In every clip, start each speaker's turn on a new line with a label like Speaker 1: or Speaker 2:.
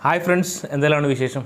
Speaker 1: Hi friends എന്തെല്ലാമാണ് വിശേഷം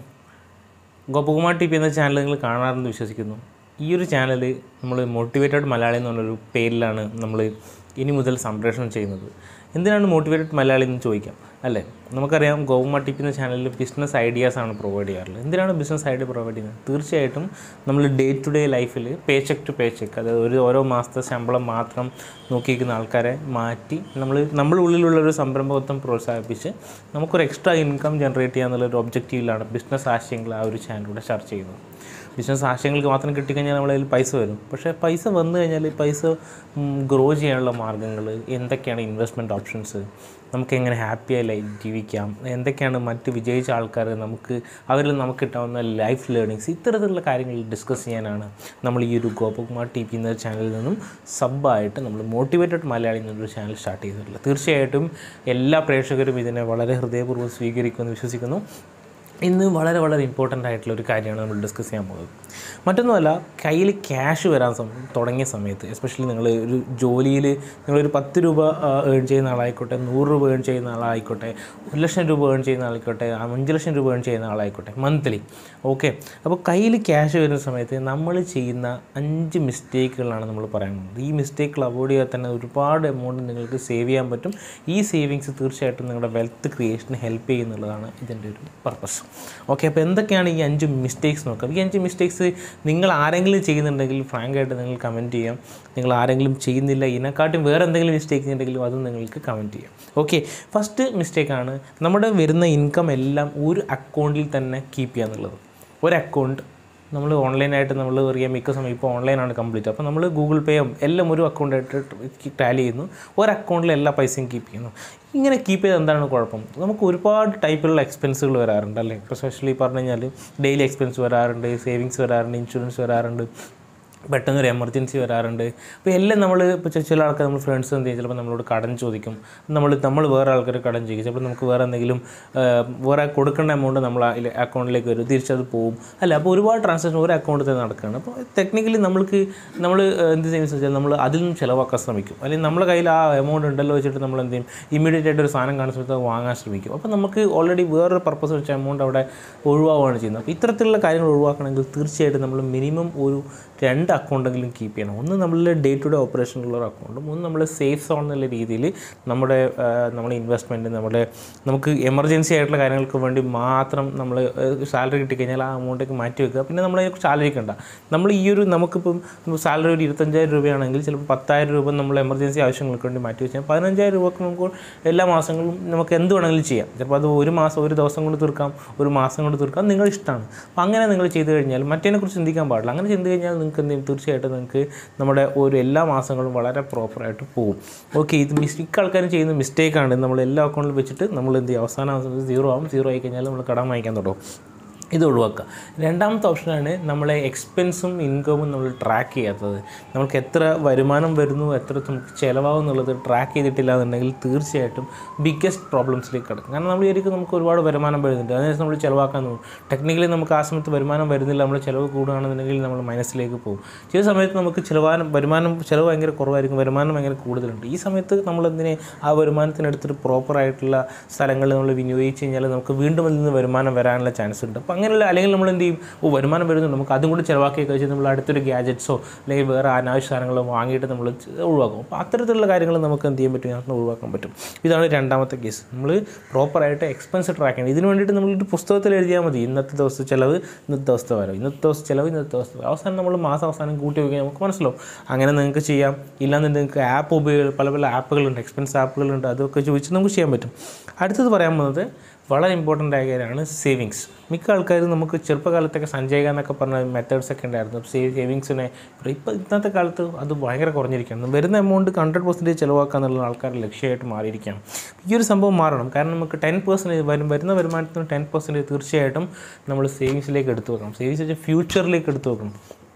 Speaker 1: Gopakumar T P എന്ന ചാനൽ നിങ്ങൾ കാണാറെന്ന് വിശ്വസിക്കുന്നു ഈ ഒരു ചാനൽ നമ്മൾ മോട്ടിവേറ്റഡ് മലയാളി എന്ന് പറഞ്ഞൊരു പേരിലാണ് നമ്മൾ ഇനി മുതൽ സംപ്രേഷണം ചെയ്യുന്നത് എന്തിനാണ് മോട്ടിവേറ്റഡ് മലയാളി എന്ന് ചോദിക്കാം അല്ലേ നമുക്കറിയാം ഗോപകുമാർ ടി പി എന്ന ചാനലിൽ ബിസിനസ് ഐഡിയാസ് ആണ് പ്രൊവൈഡ് ചെയ്യാറുള്ളത് എന്തിനാണ് ബിസിനസ് ഐഡിയ പ്രൊവൈഡ് ചെയ്യുന്നത് തീർച്ചയായിട്ടും നമ്മൾ ഡേ ടു ഡേ ലൈഫിൽ pay check to pay check അതായത് ഒരു ഓരോ മാസത്തെ ശമ്പളം മാത്രം നോക്കിയിരിക്കുന്ന ആൾക്കാരെ മാറ്റി നമ്മൾ നമ്മുടെ ഉള്ളിലുള്ള ഒരു സംരംഭത്വം പ്രോത്സാഹിപ്പിച്ച് നമുക്കൊരു എക്സ്ട്രാ ഇൻകം ജനറേറ്റ് ചെയ്യാന്നുള്ള ഒരു ഒബ്ജക്റ്റീവിലാണ് ബിസിനസ് ആശയങ്ങൾ ആ ഒരു ചാനലിലൂടെ ചർച്ച ചെയ്യുന്നത് ബിസിനസ് ആശയങ്ങൾക്ക് മാത്രം കിട്ടിക്കഴിഞ്ഞാൽ നമ്മളതിൽ പൈസ വരും പക്ഷേ പൈസ വന്നു കഴിഞ്ഞാൽ ഈ പൈസ ഗ്രോ ചെയ്യാനുള്ള മാർഗ്ഗങ്ങൾ എന്തൊക്കെയാണ് ഇൻവെസ്റ്റ്മെൻറ്റ് ഓപ്ഷൻസ് നമുക്ക് എങ്ങനെ ഹാപ്പിയായി ലൈഫ് ജീവിക്കാം എന്തൊക്കെയാണ് മറ്റ് വിജയിച്ച ആൾക്കാർ നമുക്ക് അവരിൽ നമുക്ക് കിട്ടാവുന്ന ലൈഫ് ലേണിങ്സ് ഇത്തരത്തിലുള്ള കാര്യങ്ങൾ ഡിസ്കസ് ചെയ്യാനാണ് നമ്മൾ ഈ ഒരു ഗോപകുമാർ ടി പി എന്ന ചാനലിൽ നിന്നും സബ്ബായിട്ട് നമ്മൾ മോട്ടിവേറ്റഡ് മലയാളി എന്നൊരു ചാനൽ സ്റ്റാർട്ട് ചെയ്തിട്ടുള്ളത് തീർച്ചയായിട്ടും എല്ലാ പ്രേക്ഷകരും ഇതിനെ വളരെ ഹൃദയപൂർവ്വം സ്വീകരിക്കുമെന്ന് വിശ്വസിക്കുന്നു ഇന്ന് വളരെ വളരെ ഇമ്പോർട്ടൻ്റ് ആയിട്ടുള്ള ഒരു കാര്യമാണ് നമ്മൾ ഡിസ്കസ് ചെയ്യാൻ പോകുന്നത് മറ്റൊന്നുമല്ല കയ്യിൽ ക്യാഷ് വരാൻ സം- തുടങ്ങിയ സമയത്ത് എസ്പെഷ്യലി നിങ്ങൾ ഒരു ജോലിയിൽ നിങ്ങളൊരു പത്ത് രൂപ ഏൺ ചെയ്യുന്ന ആളായിക്കോട്ടെ നൂറ് രൂപ ഏൺ ചെയ്യുന്ന ആളായിക്കോട്ടെ ഒരു ലക്ഷം രൂപ ഏൺ ചെയ്യുന്ന ആളായിക്കോട്ടെ അഞ്ച് ലക്ഷം രൂപ ഏൺ ചെയ്യുന്ന ആളായിക്കോട്ടെ മന്ത്ലി ഓക്കെ അപ്പോൾ കയ്യിൽ ക്യാഷ് വരുന്ന സമയത്ത് നമ്മൾ ചെയ്യുന്ന അഞ്ച് മിസ്റ്റേക്കുകളാണ് നമ്മൾ പറയുന്നത് ഈ മിസ്റ്റേക്കുകൾ അവോയ്ഡ് ചെയ്യാൻ തന്നെ ഒരുപാട് എമൗണ്ട് നിങ്ങൾക്ക് സേവ് ചെയ്യാൻ പറ്റും ഈ സേവിങ്സ് തീർച്ചയായിട്ടും നിങ്ങളുടെ വെൽത്ത് ക്രിയേഷന് ഹെൽപ്പ് ചെയ്യുന്നുള്ളതാണ് ഇതിൻ്റെ ഒരു പർപ്പസ് ഓക്കെ അപ്പോൾ എന്തൊക്കെയാണ് ഈ അഞ്ച് മിസ്റ്റേക്സ് നോക്കാം ഈ അഞ്ച് മിസ്റ്റേക്സ് നിങ്ങൾ ആരെങ്കിലും ചെയ്യുന്നുണ്ടെങ്കിൽ ഫ്രാങ്കായിട്ട് നിങ്ങൾ കമൻറ്റ് ചെയ്യാം നിങ്ങൾ ആരെങ്കിലും ചെയ്യുന്നില്ല ഇതിനെക്കാട്ടും വേറെ എന്തെങ്കിലും മിസ്റ്റേക്ക് ഉണ്ടെങ്കിലും അതും നിങ്ങൾക്ക് കമൻറ്റ് ചെയ്യാം ഓക്കെ ഫസ്റ്റ് മിസ്റ്റേക്കാണ് നമ്മുടെ വരുന്ന ഇൻകം എല്ലാം ഒരു അക്കൗണ്ടിൽ തന്നെ കീപ്പ് ചെയ്യുക എന്നുള്ളത് ഒരു അക്കൗണ്ട് നമ്മൾ ഓൺലൈനായിട്ട് നമ്മൾ അറിയാം മിക്ക സമയം ഇപ്പോൾ ഓൺലൈനാണ് കംപ്ലീറ്റ് അപ്പോൾ നമ്മൾ ഗൂഗിൾ പേയും എല്ലാം ഒരു അക്കൗണ്ടായിട്ട് ടാലി ചെയ്യുന്നു ഒരു അക്കൗണ്ടിൽ എല്ലാ പൈസയും കീപ്പ് ചെയ്യുന്നു ഇങ്ങനെ കീപ്പ് ചെയ്ത് എന്താണ് കുഴപ്പം നമുക്ക് ഒരുപാട് ടൈപ്പിലുള്ള എക്സ്പെൻസുകൾ വരാറുണ്ട് അല്ലേ ഇപ്പോൾ സ്പെഷ്യലി പറഞ്ഞു കഴിഞ്ഞാൽ ഡെയിലി എക്സ്പെൻസ് വരാറുണ്ട് സേവിങ്സ് വരാറുണ്ട് ഇൻഷുറൻസ് വരാറുണ്ട് പെട്ടെന്ന് ഒരു എമർജൻസി വരാറുണ്ട് അപ്പോൾ എല്ലാം നമ്മൾ ഇപ്പോൾ ചെ- ചില ആൾക്കാർ നമ്മൾ ഫ്രണ്ട്സ് എന്ത് ചെയ്യും ചിലപ്പോൾ നമ്മളോട് കടം ചോദിക്കും നമ്മൾ നമ്മൾ വേറെ ആൾക്കാർ കടം ചോദിക്കും ചിലപ്പോൾ നമുക്ക് വേറെ എന്തെങ്കിലും ആ, വേറെ കൊടുക്കേണ്ട എമൗണ്ട് നമ്മൾ അക്കൗണ്ടിലേക്ക് വരും തിരിച്ചത് പോകും അല്ല അപ്പോൾ ഒരുപാട് ട്രാൻസാക്ഷൻ ഒരു അക്കൗണ്ടിൽ തന്നെ നടക്കുകയാണ് അപ്പോൾ ടെക്നിക്കലി നമ്മൾക്ക് നമ്മൾ എന്ത് ചെയ്യുന്നത് വെച്ചാൽ നമ്മൾ അതിൽ നിന്നും ചിലവാക്കാൻ ശ്രമിക്കും അല്ലെങ്കിൽ നമ്മുടെ കയ്യിൽ ആ എമൗണ്ട് ഉണ്ടല്ലോ വെച്ചിട്ട് നമ്മൾ എന്ത് ചെയ്യും ഇമ്മീഡിയറ്റ് ആയിട്ട് ഒരു സാധനം കാണുന്ന സമയത്ത് അത് വാങ്ങാൻ ശ്രമിക്കും അപ്പോൾ നമുക്ക് ഓൾറെഡി വേറൊരു പർപ്പസ് വെച്ച എമൗണ്ട് അവിടെ ഒഴിവാവുകയാണ് ചെയ്യുന്നത് അപ്പോൾ ഇത്തരത്തിലുള്ള കാര്യങ്ങൾ ഒഴിവാക്കണമെങ്കിൽ തീർച്ചയായിട്ടും നമ്മൾ മിനിമം ഒരു രണ്ട് അക്കൗണ്ടെങ്കിലും കീപ്പ് ചെയ്യണം ഒന്ന് നമ്മളുടെ ഡേ ടു ഡേ ഓപ്പറേഷനുള്ള ഒരു അക്കൗണ്ടും ഒന്ന് നമ്മൾ സേഫ് സോൺ എന്നുള്ള രീതിയിൽ നമ്മുടെ ആ, നമ്മുടെ ഇൻവെസ്റ്റ്മെൻറ്റ് നമ്മുടെ നമുക്ക് എമർജൻസി ആയിട്ടുള്ള കാര്യങ്ങൾക്ക് വേണ്ടി മാത്രം നമ്മൾ സാലറി കിട്ടിക്കഴിഞ്ഞാൽ ആ അമൗണ്ടേക്ക് മാറ്റി വെക്കുക പിന്നെ നമ്മൾ അതിനെക്കുറിച്ച് ആലോചിക്കണ്ട നമ്മൾ ഈ ഒരു നമുക്കിപ്പം സാലറി ഒരു ഇരുപത്തഞ്ചായിരം രൂപയാണെങ്കിൽ ചിലപ്പോൾ പത്തായിരം രൂപ നമ്മൾ എമർജൻസി ആവശ്യങ്ങൾക്ക് വേണ്ടി മാറ്റി വെച്ചാൽ പതിനഞ്ചായിരം രൂപക്ക് നമുക്ക് എല്ലാ മാസങ്ങളും നമുക്ക് എന്ത് വേണമെങ്കിലും ചെയ്യാം ചിലപ്പോൾ അത് ഒരു മാസം ഒരു ദിവസം കൊണ്ട് തീർക്കാം ഒരു മാസം കൊണ്ട് തീർക്കാം നിങ്ങൾ ഇഷ്ടമാണ് അപ്പോൾ അങ്ങനെ നിങ്ങൾ ചെയ്തു കഴിഞ്ഞാൽ മറ്റേതിനെക്കുറിച്ച് ചിന്തിക്കാൻ പാടില്ല അങ്ങനെ ചെയ്തു കഴിഞ്ഞാൽ നിങ്ങൾക്ക് എന്ത് ചെയ്യും തീർച്ചയായിട്ടും നിങ്ങൾക്ക് നമ്മുടെ ഒരു എല്ലാ മാസങ്ങളും വളരെ പ്രോപ്പറായിട്ട് പോകും ഓക്കെ ഇത് മിസ്റ്റേക്ക് ആൾക്കാരും ചെയ്യുന്ന മിസ്റ്റേക്കാണ് നമ്മൾ എല്ലാ അക്കൗണ്ടിലും വെച്ചിട്ട് നമ്മൾ എന്ത് ചെയ്യും അവസാനം സീറോ ആവും സീറോ ആയി കഴിഞ്ഞാൽ നമ്മൾ കടം വാങ്ങിക്കാൻ തുടങ്ങും ഇത് ഒഴിവാക്കുക രണ്ടാമത്തെ ഓപ്ഷനാണ് നമ്മളെ എക്സ്പെൻസും ഇൻകമും നമ്മൾ ട്രാക്ക് ചെയ്യാത്തത് നമുക്ക് എത്ര വരുമാനം വരുന്നു എത്ര നമുക്ക് ചിലവാകും എന്നുള്ളത് ട്രാക്ക് ചെയ്തിട്ടില്ല എന്നുണ്ടെങ്കിൽ തീർച്ചയായിട്ടും ബിഗ്ഗസ്റ്റ് പ്രോബ്ലംസിലേക്ക് കിടക്കും കാരണം നമ്മൾ ശരിക്കും നമുക്ക് ഒരുപാട് വരുമാനം വരുന്നുണ്ട് അതിനനുസരിച്ച് നമ്മൾ ചിലവാക്കാൻ തോന്നും ടെക്നിക്കലി നമുക്ക് ആ സമയത്ത് വരുമാനം വരുന്നില്ല നമ്മൾ ചിലവ് കൂടുകയാണെന്നുണ്ടെങ്കിൽ നമ്മൾ മൈനസിലേക്ക് പോകും ചില സമയത്ത് നമുക്ക് ചിലവാനം വരുമാനം ചിലവ് ഭയങ്കര കുറവായിരിക്കും വരുമാനം ഭയങ്കര കൂടുതലുണ്ട് ഈ സമയത്ത് നമ്മൾ എന്തിനെ ആ വരുമാനത്തിനെടുത്തിട്ട് പ്രോപ്പറായിട്ടുള്ള സ്ഥലങ്ങളിൽ നമ്മൾ വിനിയോഗിച്ച് കഴിഞ്ഞാൽ നമുക്ക് വീണ്ടും അതിൽ നിന്ന് വരുമാനം വരാനുള്ള ചാൻസ് ഉണ്ട് അപ്പോൾ അങ്ങനെയുള്ള അല്ലെങ്കിൽ നമ്മൾ എന്ത് ചെയ്യും ഓ വരുമാനം വരുന്നുണ്ട് നമുക്ക് അതും കൂടി ചിലവാക്കി കഴിച്ച് നമ്മൾ അടുത്തൊരു ഗ്യാജറ്റ്സോ അല്ലെങ്കിൽ വേറെ അനാവശ്യ സാധനങ്ങളോ വാങ്ങിയിട്ട് നമ്മൾ ഒഴിവാക്കും അപ്പോൾ അത്തരത്തിലുള്ള കാര്യങ്ങൾ നമുക്ക് എന്ത് ചെയ്യാൻ പറ്റും അതിനകത്ത് ഒഴിവാക്കാൻ പറ്റും ഇതാണ് രണ്ടാമത്തെ കേസ് നമ്മൾ പ്രോപ്പറായിട്ട് എക്സ്പെൻസ് ട്രാക്ക് ചെയ്യണം ഇതിന് വേണ്ടിയിട്ട് നമ്മളൊരു പുസ്തകത്തിൽ എഴുതിയാൽ മതി ഇന്നത്തെ ദിവസത്തെ ചിലവ് ഇന്നത്തെ ദിവസത്തെ വരവ് ഇന്നത്തെ ദിവസത്തെ ചിലവ് ഇന്നത്തെ ദിവസത്തെ വരവ്. അവസാനം നമ്മൾ മാസം അവസാനം കൂട്ടി വയ്ക്കാൻ നമുക്ക് മനസ്സിലാവും അങ്ങനെ നിങ്ങൾക്ക് ചെയ്യാം ഇല്ലാന്നുണ്ടെങ്കിൽ നിങ്ങൾക്ക് ആപ്പ് ഉപയോഗ പല പല ആപ്പുകളുണ്ട് എക്സ്പെൻസ് ആപ്പുകളുണ്ട് അതൊക്കെ ചോദിച്ച് നമുക്ക് ചെയ്യാൻ പറ്റും അടുത്തത് പറയാൻ പോകുന്നത് വളരെ ഇമ്പോർട്ടൻ്റ് ആയ കാര്യമാണ് സേവിങ്സ് മിക്ക ആൾക്കാരും നമുക്ക് ചെറുപ്പകാലത്തൊക്കെ സഞ്ചയിക എന്നൊക്കെ പറഞ്ഞ മെത്തേഡ്സ് ഒക്കെ ഉണ്ടായിരുന്നു സേവ് സേവിങ്സിനെ ഇപ്പോൾ ഇന്നത്തെ കാലത്ത് അത് ഭയങ്കര കുറഞ്ഞിരിക്കുകയാണ് വരുന്ന എമൗണ്ട് ഹൺഡ്രഡ് പെർസെൻറ്റേജ് ചിലവാക്കുക എന്നുള്ള ആൾക്കാരുടെ ലക്ഷ്യമായിട്ട് മാറിയിരിക്കുകയാണ് ഈ ഒരു സംഭവം മാറണം കാരണം നമുക്ക് ടെൻ പെർസെൻറ്റേജ് വരും വരുന്ന വരുമാനത്തിന് ടെൻ പെർസെൻറ്റേജ് തീർച്ചയായിട്ടും നമ്മൾ സേവിങ്സിലേക്ക് എടുത്തു വെക്കണം സേവിങ്സ് വെച്ചാൽ ഫ്യൂച്ചറിലേക്ക് എടുത്തു വെക്കണം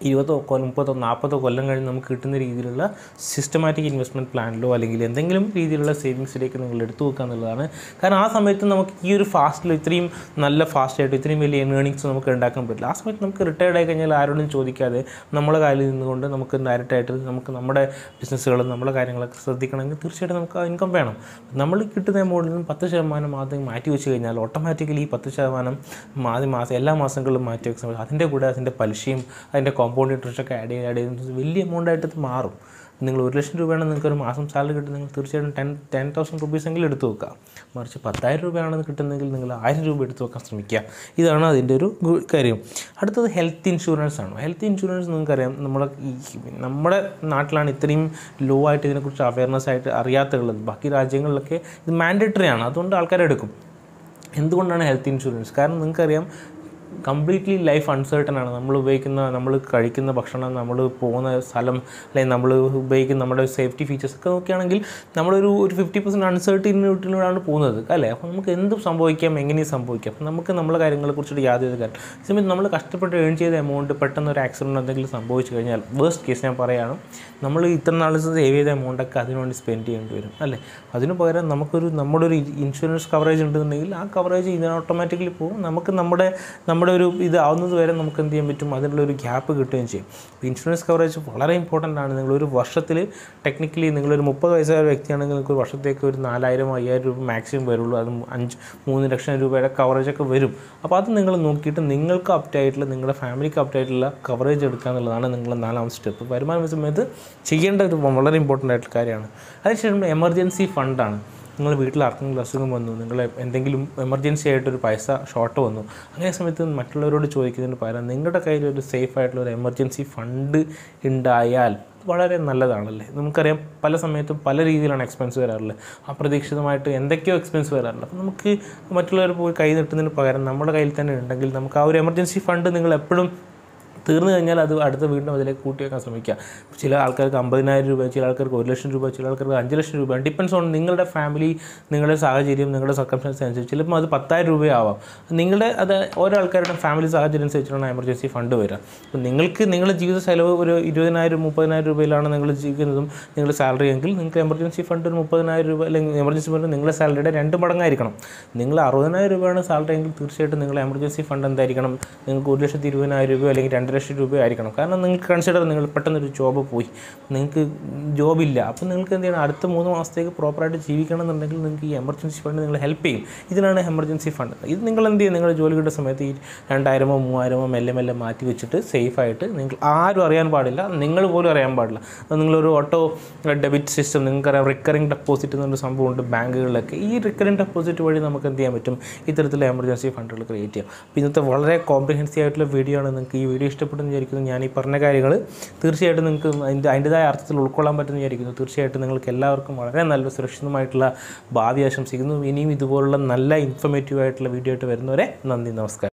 Speaker 1: ഇരുപതോ കൊല്ലം മുപ്പതോ നാൽപ്പതോ കൊല്ലം കഴിഞ്ഞ് നമുക്ക് കിട്ടുന്ന രീതിയിലുള്ള സിസ്റ്റമാറ്റിക് ഇൻവെസ്റ്റ്മെൻറ്റ് പ്ലാനിലോ അല്ലെങ്കിൽ എന്തെങ്കിലും രീതിയിലുള്ള സേവിങ്സിലേക്ക് നിങ്ങൾ എടുത്തു വെക്കുക എന്നുള്ളതാണ് കാരണം ആ സമയത്ത് നമുക്ക് ഈ ഒരു ഫാസ്റ്റിൽ ഇത്രയും നല്ല ഫാസ്റ്റായിട്ട് ഇത്രയും വലിയ ഏണിങ്സ് നമുക്ക് ഉണ്ടാക്കാൻ പറ്റില്ല ആ സമയത്ത് നമുക്ക് റിട്ടയർഡ് ആയി കഴിഞ്ഞാൽ ആരോടും ചോദിക്കാതെ നമ്മളെ കാലിൽ നിന്നുകൊണ്ട് നമുക്ക് ഡയറക്റ്റായിട്ട് നമുക്ക് നമ്മുടെ ബിസിനസ്സുകളും നമ്മുടെ കാര്യങ്ങളൊക്കെ ശ്രദ്ധിക്കണമെങ്കിൽ തീർച്ചയായിട്ടും നമുക്ക് ആ ഇൻകം വേണം നമ്മൾ കിട്ടുന്ന എമൗണ്ടിൽ നിന്ന് പത്ത് ശതമാനം ആദ്യം മാറ്റി വെച്ച് കഴിഞ്ഞാൽ ഓട്ടോമാറ്റിക്കലി ഈ പത്ത് ശതമാനം ആദ്യ മാസം എല്ലാ മാസങ്ങളിലും മാറ്റി വെക്കുന്ന സമയത്ത് അതിൻ്റെ കൂടെ അതിൻ്റെ പലിശയും അതിൻ്റെ കോമ്പൗണ്ട് ഇൻട്രസ്റ്റ് ഒക്കെ ആഡ് ചെയ്ത് ആഡ് ചെയ്ത് വലിയ എമൗണ്ട് ആയിട്ട് ഇത് മാറും നിങ്ങൾ ഒരു ലക്ഷം രൂപയാണ് നിങ്ങൾക്ക് ഒരു മാസം സാലറി കിട്ടുന്നത് നിങ്ങൾ തീർച്ചയായിട്ടും ടെൻ ടെൻ തൗസൻഡ് റുപ്പീസ് എങ്കിലും എടുത്ത് വെക്കുക മറിച്ച് പത്തായിരം രൂപയാണ് കിട്ടുന്നതെങ്കിൽ നിങ്ങൾ ആയിരം രൂപ എടുത്ത് വെക്കാൻ ശ്രമിക്കുക ഇതാണ് അതിൻ്റെ ഒരു ഗു- കാര്യം അടുത്തത് ഹെൽത്ത് ഇൻഷുറൻസ് ആണ് ഹെൽത്ത് ഇൻഷുറൻസ് നിങ്ങൾക്കറിയാം നമ്മുടെ ഈ നമ്മുടെ നാട്ടിലാണ് ഇത്രയും ലോ ആയിട്ട് ഇതിനെക്കുറിച്ച് അവയർനെസ് ആയിട്ട് അറിയാത്തുള്ളത് ബാക്കി രാജ്യങ്ങളിലൊക്കെ ഇത് മാൻഡേറ്ററി ആണ് അതുകൊണ്ട് ആൾക്കാരെടുക്കും എന്തുകൊണ്ടാണ് ഹെൽത്ത് ഇൻഷുറൻസ് കാരണം നിങ്ങൾക്കറിയാം കംപ്ലീറ്റ്ലി ലൈഫ് അൺസേർട്ടൺ ആണ് നമ്മൾ ഉപയോഗിക്കുന്ന നമ്മൾ കഴിക്കുന്ന ഭക്ഷണം നമ്മൾ പോകുന്ന സ്ഥലം അല്ലെങ്കിൽ നമ്മൾ ഉപയോഗിക്കുന്ന നമ്മുടെ സേഫ്റ്റി ഫീച്ചേഴ്സ് ഒക്കെ നോക്കുകയാണെങ്കിൽ നമ്മളൊരു ഒരു ഫിഫ്റ്റി പെർസെൻറ്റ് അൺസേർട്ടിനിറ്റിയിലൂടെയാണ് പോകുന്നത് അല്ലേ അപ്പോൾ നമുക്ക് എന്തും സംഭവിക്കാം എങ്ങനെയും സംഭവിക്കാം അപ്പോൾ നമുക്ക് നമ്മളെ കാര്യങ്ങളെക്കുറിച്ചിട്ട് യാതൊരു കാര്യം സമയത്ത് നമ്മൾ കഷ്ടപ്പെട്ട് ഏൺ ചെയ്ത എമൗണ്ട് പെട്ടെന്ന് ഒരു ആക്സിഡൻറ്റ് എന്തെങ്കിലും സംഭവിച്ചു കഴിഞ്ഞാൽ വേസ്റ്റ് കേസ് ഞാൻ പറയുകയാണ് നമ്മൾ ഇത്ര നാൾ സേവ് ചെയ്ത എമൗണ്ടൊക്കെ അതിനുവേണ്ടി സ്പെൻഡ് ചെയ്യേണ്ടി വരും അല്ലേ അതിന് പകരം നമുക്കൊരു നമ്മുടെ ഒരു ഇൻഷുറൻസ് കവറേജ് ഉണ്ടെന്നുണ്ടെങ്കിൽ ആ കവറേജ് ഇതിന് ഓട്ടോമാറ്റിക്കലി പോകും നമുക്ക് നമ്മുടെ നമ്മുടെ ഒരു ഇത് ആവുന്നത് വരെ നമുക്ക് എന്ത് ചെയ്യാൻ പറ്റും അതിനുള്ള ഒരു ഗ്യാപ്പ് കിട്ടുകയും ചെയ്യും അപ്പോൾ ഇൻഷുറൻസ് കവറേജ് വളരെ ഇമ്പോർട്ടൻ്റ് ആണ് നിങ്ങളൊരു വർഷത്തിൽ ടെക്നിക്കലി നിങ്ങളൊരു മുപ്പത് വയസ്സായ ഒരു വ്യക്തിയാണെങ്കിൽ നിങ്ങൾക്ക് ഒരു വർഷത്തേക്ക് ഒരു നാലായിരം അയ്യായിരം രൂപ മാക്സിമം വരുള്ളൂ അത് അഞ്ച് മൂന്ന് ലക്ഷം രൂപയുടെ കവറേജ് ഒക്കെ വരും അപ്പോൾ അത് നിങ്ങൾ നോക്കിയിട്ട് നിങ്ങൾക്ക് അപ്റ്റായിട്ടുള്ള നിങ്ങളുടെ ഫാമിലിക്ക് അപ്റ്റായിട്ടുള്ള കവറേജ് എടുക്കുക എന്നുള്ളതാണ് നിങ്ങളുടെ നാലാമത്തെ സ്റ്റെപ്പ് വരുമാന സമയത്ത് ചെയ്യേണ്ട ഒരു വളരെ ഇമ്പോർട്ടൻ്റ് ആയിട്ടുള്ള കാര്യമാണ് അതിനുശേഷം എമർജൻസി ഫണ്ടാണ് നിങ്ങൾ വീട്ടിൽ ആർക്കെങ്കിലും അസുഖം വന്നു നിങ്ങൾ എന്തെങ്കിലും എമർജൻസി ആയിട്ടൊരു പൈസ ഷോർട്ട് വന്നു അങ്ങനെ സമയത്ത് മറ്റുള്ളവരോട് ചോദിക്കുന്നതിന് പകരം നിങ്ങളുടെ കയ്യിൽ ഒരു സേഫ് ആയിട്ടുള്ള ഒരു എമർജൻസി ഫണ്ട് ഉണ്ടായാൽ വളരെ നല്ലതാണല്ലേ നമുക്കറിയാം പല സമയത്തും പല രീതിയിലാണ് എക്സ്പെൻസ് വരാറുള്ളത് അപ്രതീക്ഷിതമായിട്ട് എന്തൊക്കെയോ എക്സ്പെൻസ് വരാറുണ്ട് അപ്പോൾ നമുക്ക് മറ്റുള്ളവർ പോയി കൈ നീട്ടുന്നതിന് പകരം നമ്മുടെ കയ്യിൽ തന്നെ ഉണ്ടെങ്കിൽ നമുക്ക് ആ ഒരു എമർജൻസി ഫണ്ട് നിങ്ങൾ എപ്പോഴും തീർന്നു കഴിഞ്ഞാൽ അത് അടുത്ത വീണ്ടും അതിലേക്ക് കൂട്ടി വെക്കാൻ ശ്രമിക്കുക ചില ആൾക്കാർക്ക് അമ്പതിനായിരം രൂപ ചില ആൾക്കാർക്ക് ഒരു ലക്ഷം രൂപ ചില ആൾക്കാർക്ക് അഞ്ച് ലക്ഷം രൂപ ഡിപ്പെൻസ് ഓൺ നിങ്ങളുടെ ഫാമിലി നിങ്ങളുടെ സാഹചര്യം നിങ്ങളുടെ സർക്കംസ്റ്റൻസ് അനുസരിച്ച് ചിലപ്പോൾ അത് പത്തായിരം രൂപയാവാം നിങ്ങളുടെ അത് ഓരോ ആൾക്കാരുടെ ഫാമിലി സാഹചര്യം അനുസരിച്ചാണ് എമർജൻസി ഫണ്ട് വരിക അപ്പോൾ നിങ്ങൾക്ക് നിങ്ങളുടെ ജീവിത ചെലവ് ഒരു ഇരുപതിനായിരം മുപ്പതിനായിരം രൂപയിലാണ് നിങ്ങൾ ജീവിക്കുന്നതും നിങ്ങളുടെ സാലറി എങ്കിൽ നിങ്ങൾക്ക് എമർജൻസി ഫണ്ട് ഒരു മുപ്പതിനായിരം രൂപ അല്ലെങ്കിൽ എമർജൻസി ഫണ്ട് നിങ്ങളുടെ സാലറിയുടെ രണ്ട് മടങ്ങായിരിക്കണം നിങ്ങൾ അറുപതിനായിരം രൂപയാണ് സാലറി എങ്കിൽ തീർച്ചയായിട്ടും നിങ്ങൾ എമർജൻസി ഫണ്ട് എന്തായിരിക്കണം നിങ്ങൾക്ക് ഒരു ലക്ഷത്തി ഇരുപതിനായിരം രൂപ അല്ലെങ്കിൽ രണ്ട് ലക്ഷം രൂപ ആയിരിക്കണം കാരണം നിങ്ങൾക്ക് കൺസിഡർ നിങ്ങൾ പെട്ടെന്നൊരു ജോബ് പോയി നിങ്ങൾക്ക് ജോബില്ല അപ്പോൾ നിങ്ങൾക്ക് എന്ത് ചെയ്യണം അടുത്ത മൂന്ന് മാസത്തേക്ക് പ്രോപ്പറായിട്ട് ജീവിക്കണം എന്നുണ്ടെങ്കിൽ നിങ്ങൾക്ക് ഈ എമർജൻസി ഫണ്ട് നിങ്ങൾ ഹെൽപ്പ് ചെയ്യും ഇതിനാണ് എമർജൻസി ഫണ്ട് ഇത് നിങ്ങൾ എന്ത് ചെയ്യും നിങ്ങളുടെ ജോലിയുടെ സമയത്ത് ഈ രണ്ടായിരമോ മൂവായിരമോ മെല്ലെ മെല്ലെ മാറ്റി വെച്ചിട്ട് സേഫായിട്ട് നിങ്ങൾ ആരും അറിയാൻ പാടില്ല നിങ്ങൾ പോലും അറിയാൻ പാടില്ല അത് നിങ്ങളൊരു ഓട്ടോ ഡെബിറ്റ് സിസ്റ്റം നിങ്ങൾക്കറിയാം റിക്കറിംഗ് ഡെപ്പോസിറ്റ് എന്നൊരു സംഭവമുണ്ട് ബാങ്കുകളിലൊക്കെ ഈ റിക്കറിംഗ് ഡെപ്പോസിറ്റ് വഴി നമുക്ക് എന്ത് ചെയ്യാൻ പറ്റും ഇത്തരത്തിലുള്ള എമർജൻസി ഫണ്ടുകൾ ക്രിയേറ്റ് ചെയ്യാം അപ്പോൾ ഇന്നത്തെ വളരെ കോംപ്രിഹെൻസീവ് ആയിട്ടുള്ള വീഡിയോ ആണ് നിങ്ങൾക്ക് ഈ വീഡിയോ ഇഷ്ടപ്പെട്ടെന്ന് വിചാരിക്കുന്നു ഞാൻ ഈ പറഞ്ഞ കാര്യങ്ങൾ തീർച്ചയായിട്ടും നിങ്ങൾക്ക് അതിൻ്റെ അതിൻ്റെതായ അർത്ഥത്തിൽ ഉൾക്കൊള്ളാൻ പറ്റുമെന്ന് വിചാരിക്കുന്നു തീർച്ചയായിട്ടും നിങ്ങൾക്ക് എല്ലാവർക്കും വളരെ നല്ല സുരക്ഷിതമായിട്ടുള്ള ഭാവി ആശംസിക്കുന്നു ഇനിയും ഇതുപോലുള്ള നല്ല ഇൻഫർമേറ്റീവ് ആയിട്ടുള്ള വീഡിയോ ആയിട്ട് വരുന്നവരെ നന്ദി നമസ്കാരം